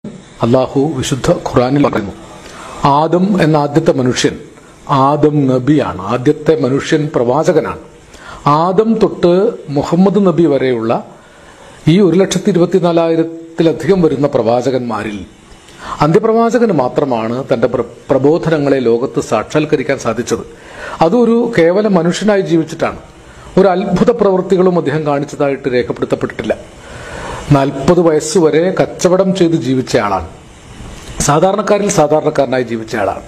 അള്ളാഹു വിശുദ്ധ ഖുറാനിൽ പറയുന്നു ആദം എന്ന ആദ്യത്തെ മനുഷ്യൻ ആദം നബിയാണ് ആദ്യത്തെ മനുഷ്യൻ പ്രവാചകനാണ് ആദം തൊട്ട് മുഹമ്മദ് നബി വരെയുള്ള ഈ ഒരു ലക്ഷത്തി ഇരുപത്തിനാലായിരത്തിലധികം വരുന്ന പ്രവാചകന്മാരിൽ അന്ത്യപ്രവാചകന് മാത്രമാണ് തന്റെ പ്ര- പ്രബോധനങ്ങളെ ലോകത്ത് സാക്ഷാത്കരിക്കാൻ സാധിച്ചത് അതൊരു കേവല മനുഷ്യനായി ജീവിച്ചിട്ടാണ് ഒരു അത്ഭുത പ്രവൃത്തികളും അദ്ദേഹം കാണിച്ചതായിട്ട് രേഖപ്പെടുത്തപ്പെട്ടിട്ടില്ല നാൽപ്പത് വയസ്സുവരെ കച്ചവടം ചെയ്ത് ജീവിച്ച ആളാണ് സാധാരണക്കാരിൽ സാധാരണക്കാരനായി ജീവിച്ച ആളാണ്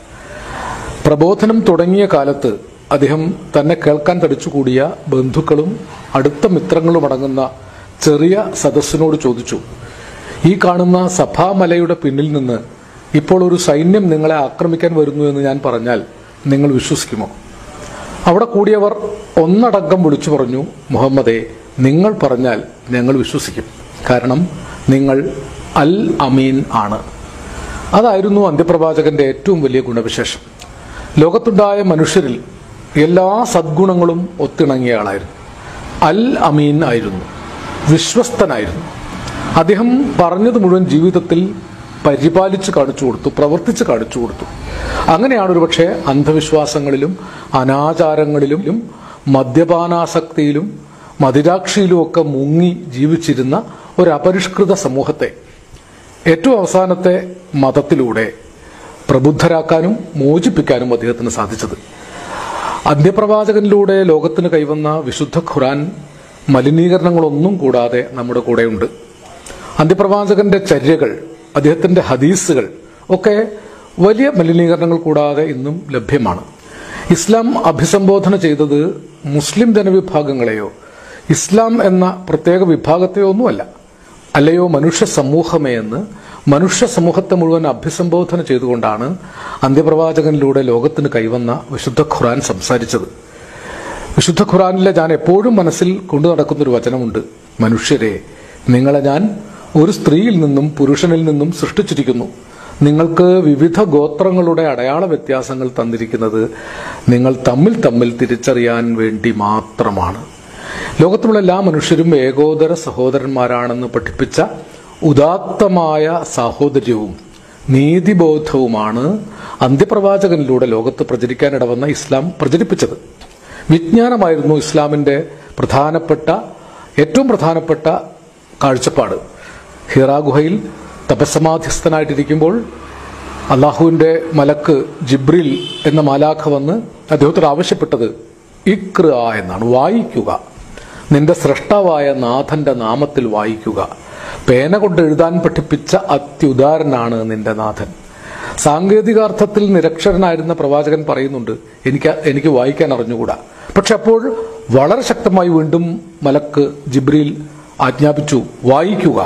പ്രബോധനം തുടങ്ങിയ കാലത്ത് അദ്ദേഹം തന്നെ കേൾക്കാൻ തടിച്ചുകൂടിയ ബന്ധുക്കളും അടുത്ത മിത്രങ്ങളും അടങ്ങുന്ന ചെറിയ സദസ്സിനോട് ചോദിച്ചു ഈ കാണുന്ന സഭാമലയുടെ പിന്നിൽ നിന്ന് ഇപ്പോൾ ഒരു സൈന്യം നിങ്ങളെ ആക്രമിക്കാൻ വരുന്നു എന്ന് ഞാൻ പറഞ്ഞാൽ നിങ്ങൾ വിശ്വസിക്കുമോ അവിടെ കൂടിയവർ ഒന്നടങ്കം വിളിച്ചു പറഞ്ഞു മുഹമ്മദെ നിങ്ങൾ പറഞ്ഞാൽ ഞങ്ങൾ വിശ്വസിക്കും കാരണം നിങ്ങൾ അൽ അമീൻ ആണ് അതായിരുന്നു അന്ത്യപ്രവാചകന്റെ ഏറ്റവും വലിയ ഗുണവിശേഷം ലോകത്തുണ്ടായ മനുഷ്യരിൽ എല്ലാ സദ്ഗുണങ്ങളും ഒത്തിണങ്ങിയ ആളായിരുന്നു അൽ അമീൻ ആയിരുന്നു വിശ്വസ്തനായിരുന്നു അദ്ദേഹം പറഞ്ഞത് മുഴുവൻ ജീവിതത്തിൽ പരിപാലിച്ച് കാണിച്ചു കൊടുത്തു പ്രവർത്തിച്ച് കാണിച്ചു കൊടുത്തു അങ്ങനെയാണ് ഒരുപക്ഷെ അന്ധവിശ്വാസങ്ങളിലും അനാചാരങ്ങളിലും മദ്യപാനാസക്തിയിലും മദിരാക്ഷിയിലും ഒക്കെ മുങ്ങി ജീവിച്ചിരുന്ന ഒരു അപരിഷ്കൃത സമൂഹത്തെ ഏറ്റവും അവസാനത്തെ മതത്തിലൂടെ പ്രബുദ്ധരാക്കാനും മോചിപ്പിക്കാനും അദ്ദേഹത്തിന് സാധിച്ചത് അന്ത്യപ്രവാചകനിലൂടെ ലോകത്തിന് കൈവന്ന വിശുദ്ധ ഖുറാൻ മലിനീകരണങ്ങളൊന്നും കൂടാതെ നമ്മുടെ കൂടെയുണ്ട് അന്ത്യപ്രവാചകന്റെ ചര്യകൾ അദ്ദേഹത്തിന്റെ ഹദീസുകൾ ഒക്കെ വലിയ മലിനീകരണങ്ങൾ കൂടാതെ ഇന്നും ലഭ്യമാണ് ഇസ്ലാം അഭിസംബോധന ചെയ്തത് മുസ്ലിം ജനവിഭാഗങ്ങളെയോ ഇസ്ലാം എന്ന പ്രത്യേക വിഭാഗത്തെയോ ഒന്നുമല്ല അല്ലയോ മനുഷ്യ സമൂഹമേ എന്ന് മനുഷ്യ സമൂഹത്തെ മുഴുവൻ അഭിസംബോധന ചെയ്തുകൊണ്ടാണ് അന്ത്യപ്രവാചകനിലൂടെ ലോകത്തിന് കൈവന്ന വിശുദ്ധ ഖുറാൻ സംസാരിച്ചത് വിശുദ്ധ ഖുറാനിലെ ഞാൻ എപ്പോഴും മനസ്സിൽ കൊണ്ടു നടക്കുന്നൊരു വചനമുണ്ട് മനുഷ്യരെ നിങ്ങളെ ഞാൻ ഒരു സ്ത്രീയിൽ നിന്നും പുരുഷനിൽ നിന്നും സൃഷ്ടിച്ചിരിക്കുന്നു നിങ്ങൾക്ക് വിവിധ ഗോത്രങ്ങളുടെ അടയാള വ്യത്യാസങ്ങൾ തന്നിരിക്കുന്നത് നിങ്ങൾ തമ്മിൽ തമ്മിൽ തിരിച്ചറിയാൻ വേണ്ടി മാത്രമാണ് ലോകത്തുള്ള എല്ലാ മനുഷ്യരും ഏകോദര സഹോദരന്മാരാണെന്ന് പഠിപ്പിച്ച ഉദാത്തമായ സാഹോദര്യവും നീതിബോധവുമാണ് അന്ത്യപ്രവാചകനിലൂടെ ലോകത്ത് പ്രചരിക്കാനിടവന്ന ഇസ്ലാം പ്രചരിപ്പിച്ചത് വിജ്ഞാനമായിരുന്നു ഇസ്ലാമിന്റെ പ്രധാനപ്പെട്ട ഏറ്റവും പ്രധാനപ്പെട്ട കാഴ്ചപ്പാട് ഹിറാ ഗുഹയിൽ തപസ്സമാധ്യസ്ഥനായിട്ടിരിക്കുമ്പോൾ അള്ളാഹുവിന്റെ മലക്ക് ജിബ്രിൽ എന്ന മാലാഖ വന്ന് അദ്ദേഹത്തോട് ആവശ്യപ്പെട്ടത് ഇക്ര എന്നാണ് വായിക്കുക നിന്റെ സൃഷ്ടാവായ നാഥന്റെ നാമത്തിൽ വായിക്കുക പേന കൊണ്ട് എഴുതാൻ പഠിപ്പിച്ച അത്യുദാരനാണ് നിന്റെ നാഥൻ സാങ്കേതികാർത്ഥത്തിൽ നിരക്ഷരനായിരുന്ന പ്രവാചകൻ പറയുന്നുണ്ട് എനിക്ക് എനിക്ക് വായിക്കാൻ അറിഞ്ഞുകൂടാ പക്ഷെ അപ്പോൾ വളരെ ശക്തമായി വീണ്ടും മലക്ക് ജിബ്രീൽ ആജ്ഞാപിച്ചു വായിക്കുക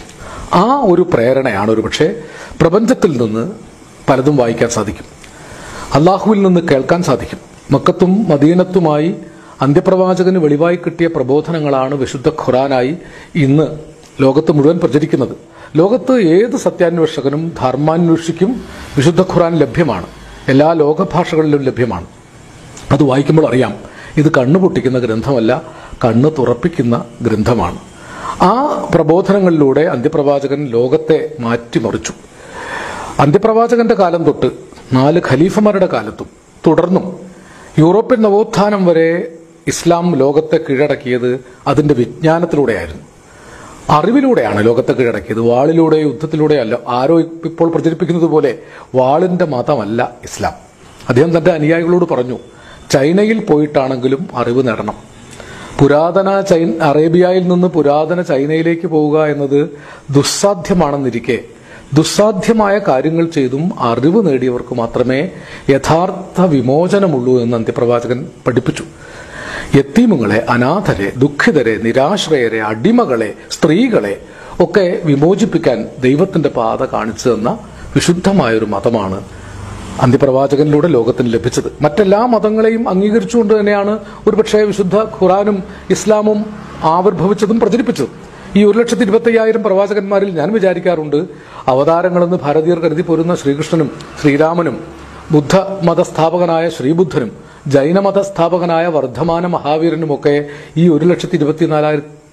ആ ഒരു പ്രേരണയാണ് ഒരു പക്ഷേ പ്രപഞ്ചത്തിൽ നിന്ന് പലതും വായിക്കാൻ സാധിക്കും അള്ളാഹുവിൽ നിന്ന് കേൾക്കാൻ സാധിക്കും മക്കത്തും മദീനത്തുമായി അന്ത്യപ്രവാചകന് വെളിവായി കിട്ടിയ പ്രബോധനങ്ങളാണ് വിശുദ്ധ ഖുറാനായി ഇന്ന് ലോകത്ത് മുഴുവൻ പ്രചരിക്കുന്നത് ലോകത്ത് ഏത് സത്യാന്വേഷകനും ധർമാന്വേഷിക്കും വിശുദ്ധ ഖുറാൻ ലഭ്യമാണ് എല്ലാ ലോകഭാഷകളിലും ലഭ്യമാണ് അത് വായിക്കുമ്പോൾ അറിയാം ഇത് കണ്ണു പൊട്ടിക്കുന്ന ഗ്രന്ഥമല്ല കണ്ണ് തുറപ്പിക്കുന്ന ഗ്രന്ഥമാണ് ആ പ്രബോധനങ്ങളിലൂടെ അന്ത്യപ്രവാചകൻ ലോകത്തെ മാറ്റിമറിച്ചു അന്ത്യപ്രവാചകന്റെ കാലം തൊട്ട് നാല് ഖലീഫമാരുടെ കാലത്തും തുടർന്നും യൂറോപ്യൻ നവോത്ഥാനം വരെ ഇസ്ലാം ലോകത്തെ കീഴടക്കിയത് അതിന്റെ വിജ്ഞാനത്തിലൂടെയായിരുന്നു അറിവിലൂടെയാണ് ലോകത്തെ കീഴടക്കിയത് വാളിലൂടെ യുദ്ധത്തിലൂടെ അല്ല ആരോ ഇപ്പോൾ പ്രചരിപ്പിക്കുന്നത് പോലെ വാളിന്റെ മതമല്ല ഇസ്ലാം അദ്ദേഹം തന്റെ അനുയായികളോട് പറഞ്ഞു ചൈനയിൽ പോയിട്ടാണെങ്കിലും അറിവ് നേടണം പുരാതന ചൈന അറേബ്യയിൽ നിന്ന് പുരാതന ചൈനയിലേക്ക് പോവുക എന്നത് ദുസ്സാധ്യമാണെന്നിരിക്കെ ദുസ്സാധ്യമായ കാര്യങ്ങൾ ചെയ്തും അറിവ് നേടിയവർക്ക് മാത്രമേ യഥാർത്ഥ വിമോചനമുള്ളൂ എന്ന് അന്ത്യപ്രവാചകൻ പഠിപ്പിച്ചു യത്തീമുകളെ അനാഥരെ ദുഃഖിതരെ നിരാശ്രയരെ അടിമകളെ സ്ത്രീകളെ ഒക്കെ വിമോചിപ്പിക്കാൻ ദൈവത്തിന്റെ പാത കാണിച്ചു തന്ന വിശുദ്ധമായൊരു മതമാണ് അന്ത്യപ്രവാചകനിലൂടെ ലോകത്തിന് ലഭിച്ചത് മറ്റെല്ലാ മതങ്ങളെയും അംഗീകരിച്ചുകൊണ്ട് തന്നെയാണ് ഒരുപക്ഷെ വിശുദ്ധ ഖുറാനും ഇസ്ലാമും ആവിർഭവിച്ചതും പ്രചരിപ്പിച്ചതും ഈ ഒരു ലക്ഷത്തി ഇരുപത്തി അയ്യായിരം പ്രവാചകന്മാരിൽ ഞാൻ വിചാരിക്കാറുണ്ട് അവതാരങ്ങളെന്ന് ഭാരതീയർ കരുതി പോരുന്ന ശ്രീകൃഷ്ണനും ശ്രീരാമനും ബുദ്ധ മതസ്ഥാപകനായ ശ്രീബുദ്ധനും ജൈനമത സ്ഥാപകനായ വർദ്ധമാന മഹാവീരനുമൊക്കെ ഈ ഒരു ലക്ഷത്തി ഇരുപത്തിനാലായിരം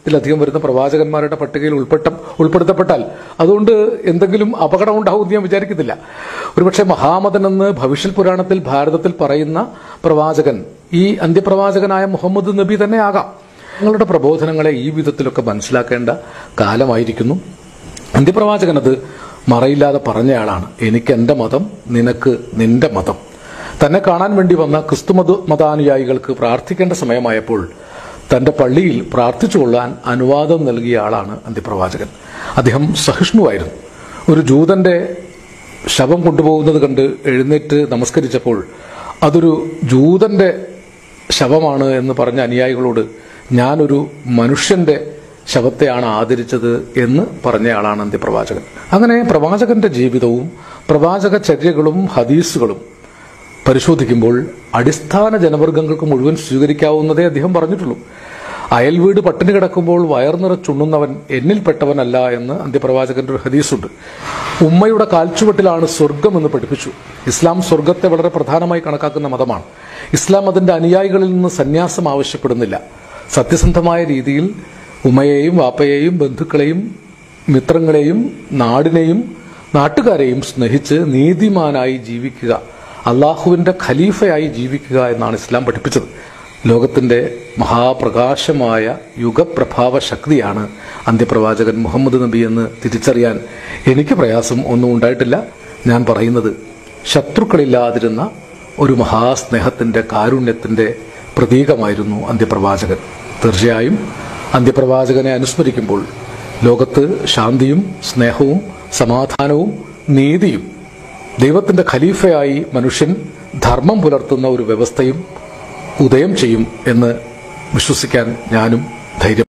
ആയിരത്തിലധികം വരുന്ന പ്രവാചകന്മാരുടെ പട്ടികയിൽ ഉൾപ്പെട്ട ഉൾപ്പെടുത്തപ്പെട്ടാൽ അതുകൊണ്ട് എന്തെങ്കിലും അപകടം ഉണ്ടാവും എന്ന് ഞാൻ വിചാരിക്കുന്നില്ല ഒരുപക്ഷെ മഹാമതൻ എന്ന് ഭവിഷ്യൽ പുരാണത്തിൽ ഭാരതത്തിൽ പറയുന്ന പ്രവാചകൻ ഈ അന്ത്യപ്രവാചകനായ മുഹമ്മദ് നബി തന്നെ ആകാം ഞങ്ങളുടെ പ്രബോധനങ്ങളെ ഈ വിധത്തിലൊക്കെ മനസ്സിലാക്കേണ്ട കാലമായിരിക്കുന്നു അന്ത്യപ്രവാചകൻ അത് മറയില്ലാതെ പറഞ്ഞയാളാണ് എനിക്ക് എന്റെ മതം നിനക്ക് നിന്റെ മതം തന്നെ കാണാൻ വേണ്ടി വന്ന ക്രിസ്തുമത മതാനുയായികൾക്ക് പ്രാർത്ഥിക്കേണ്ട സമയമായപ്പോൾ തന്റെ പള്ളിയിൽ പ്രാർത്ഥിച്ചുകൊള്ളാൻ അനുവാദം നൽകിയ ആളാണ് അന്ത്യപ്രവാചകൻ അദ്ദേഹം സഹിഷ്ണുവായിരുന്നു ഒരു ജൂതന്റെ ശവം കൊണ്ടുപോകുന്നത് കണ്ട് എഴുന്നേറ്റ് നമസ്കരിച്ചപ്പോൾ അതൊരു ജൂതന്റെ ശവമാണ് എന്ന് പറഞ്ഞ അനുയായികളോട് ഞാനൊരു മനുഷ്യന്റെ ശവത്തെയാണ് ആദരിച്ചത് എന്ന് പറഞ്ഞയാളാണ് അന്ത്യപ്രവാചകൻ അങ്ങനെ പ്രവാചകന്റെ ജീവിതവും പ്രവാചക ചര്യകളും ഹദീസുകളും പരിശോധിക്കുമ്പോൾ അടിസ്ഥാന ജനവർഗങ്ങൾക്ക് മുഴുവൻ സ്വീകരിക്കാവുന്നതേ അദ്ദേഹം പറഞ്ഞിട്ടുള്ളൂ അയൽവീട് പട്ടിണി കിടക്കുമ്പോൾ വയർ നിറച്ചുണ്ണുന്നവൻ എന്നിൽപ്പെട്ടവനല്ല എന്ന് അന്ത്യപ്രവാചകന്റെ ഒരു ഹദീസുണ്ട് ഉമ്മയുടെ കാൽച്ചുവട്ടിലാണ് സ്വർഗം എന്ന് പഠിപ്പിച്ചു ഇസ്ലാം സ്വർഗത്തെ വളരെ പ്രധാനമായി കണക്കാക്കുന്ന മതമാണ് ഇസ്ലാം അതിന്റെ അനുയായികളിൽ നിന്ന് സന്യാസം ആവശ്യപ്പെടുന്നില്ല സത്യസന്ധമായ രീതിയിൽ ഉമ്മയെയും വാപ്പയെയും ബന്ധുക്കളെയും മിത്രങ്ങളെയും നാടിനെയും നാട്ടുകാരെയും സ്നേഹിച്ച് നീതിമാനായി ജീവിക്കുക അള്ളാഹുവിന്റെ ഖലീഫയായി ജീവിക്കുക എന്നാണ് ഇസ്ലാം പഠിപ്പിച്ചത് ലോകത്തിന്റെ മഹാപ്രകാശമായ യുഗപ്രഭാവ ശക്തിയാണ് അന്ത്യപ്രവാചകൻ മുഹമ്മദ് നബി എന്ന് തിരിച്ചറിയാൻ എനിക്ക് പ്രയാസം ഒന്നും ഉണ്ടായിട്ടില്ല ഞാൻ പറയുന്നത് ശത്രുക്കളില്ലാതിരുന്ന ഒരു മഹാസ്നേഹത്തിന്റെ കാരുണ്യത്തിന്റെ പ്രതീകമായിരുന്നു അന്ത്യപ്രവാചകൻ തീർച്ചയായും അന്ത്യപ്രവാചകനെ അനുസ്മരിക്കുമ്പോൾ ലോകത്ത് ശാന്തിയും സ്നേഹവും സമാധാനവും നീതിയും ദൈവത്തിന്റെ ഖലീഫയായി മനുഷ്യൻ ധർമ്മം പുലർത്തുന്ന ഒരു വ്യവസ്ഥയും ഉദയം ചെയ്യും എന്ന് വിശ്വസിക്കാൻ ഞാനും ധൈര്യം